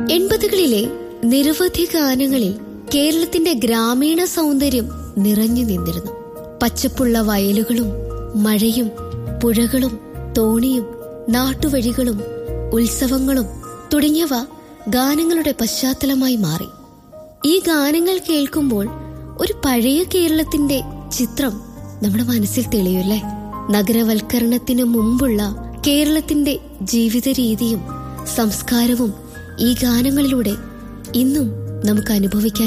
എൺപതുകളിലെ നിരവധി ഗാനങ്ങളിൽ കേരളത്തിന്റെ ഗ്രാമീണ സൗന്ദര്യം നിറഞ്ഞു നിന്നിരുന്നു പച്ചപ്പുള്ള വയലുകളും മഴയും പുഴകളും തോണിയും നാട്ടുവഴികളും ഉത്സവങ്ങളും തുടങ്ങിയവ ഗാനങ്ങളുടെ പശ്ചാത്തലമായി മാറി ഈ ഗാനങ്ങൾ കേൾക്കുമ്പോൾ ഒരു പഴയ കേരളത്തിന്റെ ചിത്രം നമ്മുടെ മനസ്സിൽ തെളിയൂല്ലേ നഗരവൽക്കരണത്തിന് മുമ്പുള്ള കേരളത്തിന്റെ ജീവിത രീതിയും സംസ്കാരവും ഈ ഗാനങ്ങളിലൂടെ ഇന്നും നമുക്ക് അനുഭവിക്കാൻ